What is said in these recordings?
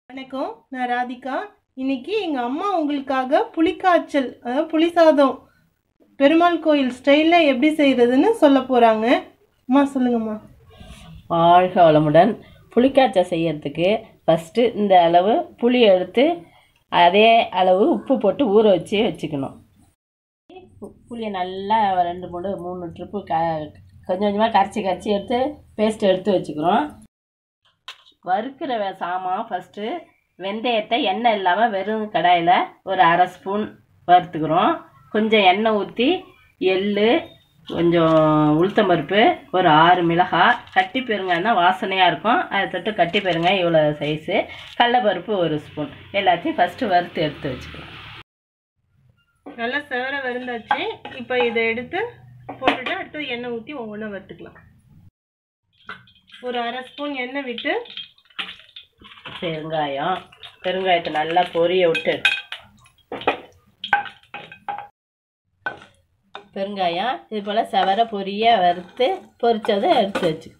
வணக்கம் நான் ராதிகா இன்னைக்கு எங்கள் அம்மா உங்களுக்காக புளிக்காய்ச்சல் அதாவது புளி சாதம் பெருமாள் கோயில் ஸ்டைலில் எப்படி செய்கிறதுன்னு சொல்ல போகிறாங்க அம்மா சொல்லுங்கம்மா வாழ்க வளமுடன் புளிக்காய்ச்சல் செய்யறதுக்கு ஃபஸ்ட்டு இந்த அளவு புளி எடுத்து அதே அளவு உப்பு போட்டு ஊற வச்சு வச்சுக்கணும் பு- புளியை நல்லா ரெண்டு மூணு மூணு ட்ரிப்பு க கொஞ்சம் கொஞ்சமாக கரைச்சி கரைச்சி எடுத்து பேஸ்ட் எடுத்து வச்சுக்கிறோம் வறுக்கிற வே- சாமான் ஃபஸ்ட்டு வெந்தயத்தை எண்ணெய் இல்லாமல் வெறும் கடாயில் ஒரு அரை ஸ்பூன் வறுத்துக்கிறோம் கொஞ்சம் எண்ணெய் ஊற்றி எள்ளு கொஞ்சம் உளுத்தம்பருப்பு ஒரு ஆறு மிளகாய் கட்டி பெருங்காய்னா வாசனையாக இருக்கும் அதை தொட்டு கட்டி பெருங்காய் இவ்வளோ சைஸு கடலப்பருப்பு ஒரு ஸ்பூன் எல்லாத்தையும் ஃபஸ்ட்டு வறுத்து எடுத்து வச்சுக்கலாம் நல்லா செவர வருந்தாச்சு இப்போ இதை எடுத்து போட்டுட்டு அடுத்து எண்ணெய் ஊற்றி ஒவ்வொன்றா வறுத்துக்கலாம் ஒரு அரை ஸ்பூன் எண்ணெய் விட்டு பெருங்காயம் பெருங்காயத்தை நல்லா பொரிய விட்டு பெருங்காயம் இது போல் செவர பொரிய வறுத்து பொரிச்சதை எடுத்து வச்சு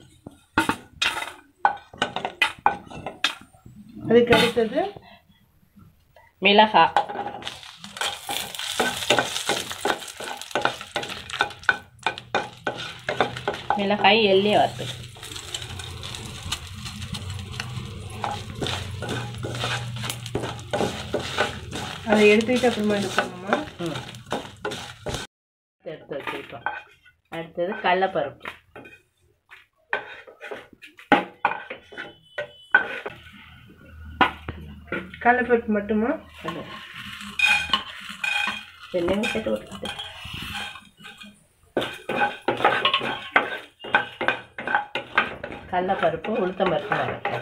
அதுக்கு அடுத்தது மிளகாய் மிளகாய் எள்ளியும் வறுத்து அதை எடுத்துக்கிட்டு அப்புறமா இது பண்ணணுமா ம் எடுத்து வச்சுருக்கோம் அடுத்தது கடலப்பருப்பு கடலைப்பருப்பு மட்டுமா ரெண்டையும் விட்டுட்டு விட்டுட்டு கடலப்பருப்பு உளுத்தம்பருப்பு வறுக்கிறேன்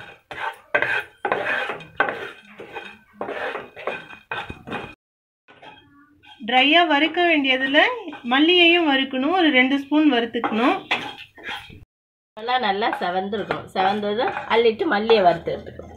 ட்ரையாக வறுக்க வேண்டியதில் மல்லியையும் வறுக்கணும் ஒரு ரெண்டு ஸ்பூன் வறுத்துக்கணும் எல்லாம் நல்லா செவந்துருக்கணும் செவந்ததும் அள்ளிட்டு மல்லியை வறுத்து எடுத்துக்கணும்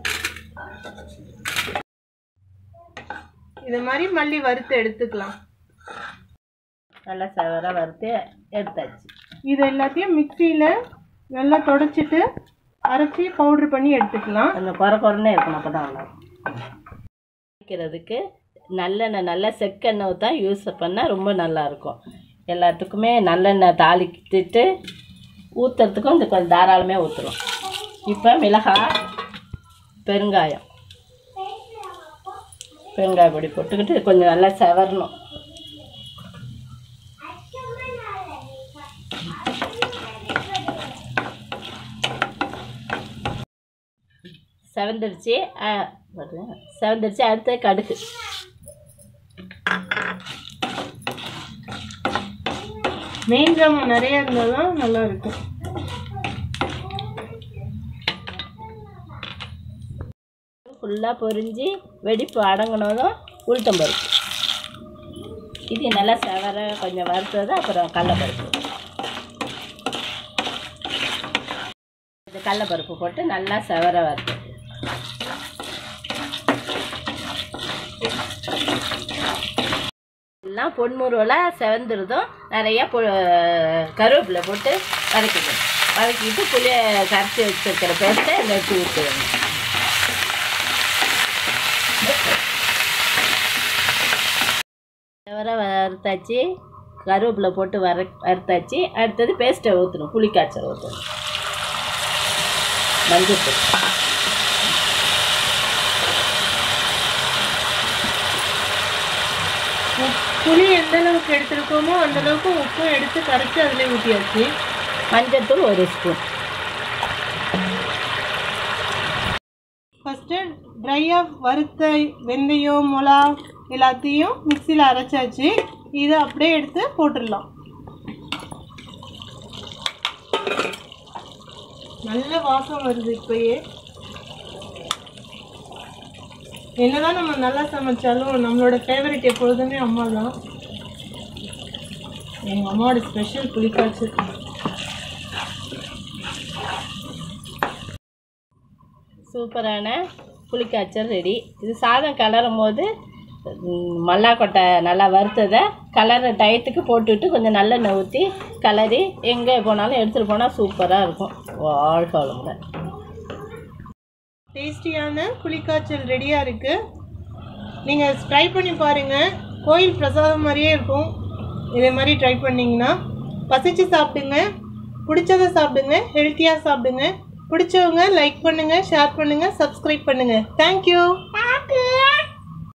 இது மாதிரி மல்லி வறுத்து எடுத்துக்கலாம் நல்லா செவராக வறுத்து எடுத்தாச்சு இது எல்லாத்தையும் மிக்சியில் நல்லா தொடச்சிட்டு அரைச்சி பவுட்ரு பண்ணி எடுத்துக்கலாம் அந்த குறை குறைனே இருக்கணும் அப்போ தான் நல்லா வைக்கிறதுக்கு நல்லெண்ணெய் நல்ல செக்கெண்ணெய் தான் யூஸ் பண்ணால் ரொம்ப நல்லா இருக்கும் எல்லாத்துக்குமே நல்லெண்ணெய் தாளித்துட்டு ஊற்றுறதுக்கும் இந்த கொஞ்சம் தாராளமே ஊற்றுறோம் இப்போ மிளகாய் பெருங்காயம் பெருங்காய பொடி போட்டுக்கிட்டு கொஞ்சம் நல்லா செவரணும் செவந்துருச்சு ஆ, பாருங்க. செவந்துருச்சு அடுத்து கடுகு மெயின் ஜாமான் நிறைய இருந்தால் தான் நல்லா இருக்கும் ஃபுல்லாக பொரிஞ்சு வெடிப்பு அடங்கினதும் உளுத்தம்பருப்பு இது நல்லா செவர கொஞ்சம் வறுத்தது அப்புறம் கடலப்பருப்பு இது கடலப்பருப்பு போட்டு நல்லா செவர வறுத்து எல்லாம் பொன்முருவலாக செவந்துருதும் நிறைய பொ கருவேப்பிலை போட்டு வதக்கிக்கணும் வதக்கிட்டு புளியை கரைச்சி வச்சுருக்கிற பேஸ்ட்டை இதை எடுத்து ஊற்றிடணும் வர வறுத்தாச்சு கருவேப்பிலை போட்டு வர வறுத்தாச்சு அடுத்தது பேஸ்ட்டை ஊற்றணும் புளிக்காய்ச்சல் ஊற்றணும் மஞ்சள் தூள் உப்- புளி எந்த அளவுக்கு எடுத்துருக்கோமோ அந்த அளவுக்கு உப்பும் எடுத்து கரைச்சி அதில் ஊற்றியாச்சு மஞ்சள் தூள் ஒரு ஸ்பூன் ஃபஸ்ட்டு ட்ரையாக வறுத்த வெந்தயம் மிளகா எல்லாத்தையும் மிக்சியில் அரைச்சாச்சு இதை அப்படியே எடுத்து போட்டுடலாம் நல்ல வாசம் வருது இப்பயே என்னதான் நம்ம நல்லா சமைச்சாலும் நம்மளோட ஃபேவரட் எப்பொழுதுமே அம்மா தான் எங்கள் அம்மாவோட ஸ்பெஷல் புளிக்காய்ச்சல் சூப்பரான புளிக்காய்ச்சல் ரெடி இது சாதம் கிளறும் போது ம், மல்லாக்கொட்டை நல்லா வறுத்ததை கலர டயத்துக்கு போட்டுவிட்டு கொஞ்சம் நல்லெண்ணெய் ஊற்றி கலரி எங்கே போனாலும் எடுத்துகிட்டு போனால் சூப்பராக இருக்கும் வாழ்க வளமுடன் டேஸ்டியான புளிக்காய்ச்சல் ரெடியாக இருக்குது நீங்கள் ட்ரை பண்ணி பாருங்கள் கோயில் பிரசாதம் மாதிரியே இருக்கும் இதே மாதிரி ட்ரை பண்ணிங்கன்னா பசிச்சு சாப்பிடுங்க பிடிச்சதை சாப்பிடுங்க ஹெல்த்தியாக சாப்பிடுங்க பிடிச்சவங்க லைக் பண்ணுங்கள் ஷேர் பண்ணுங்கள் சப்ஸ்கிரைப் பண்ணுங்கள் தேங்க்யூ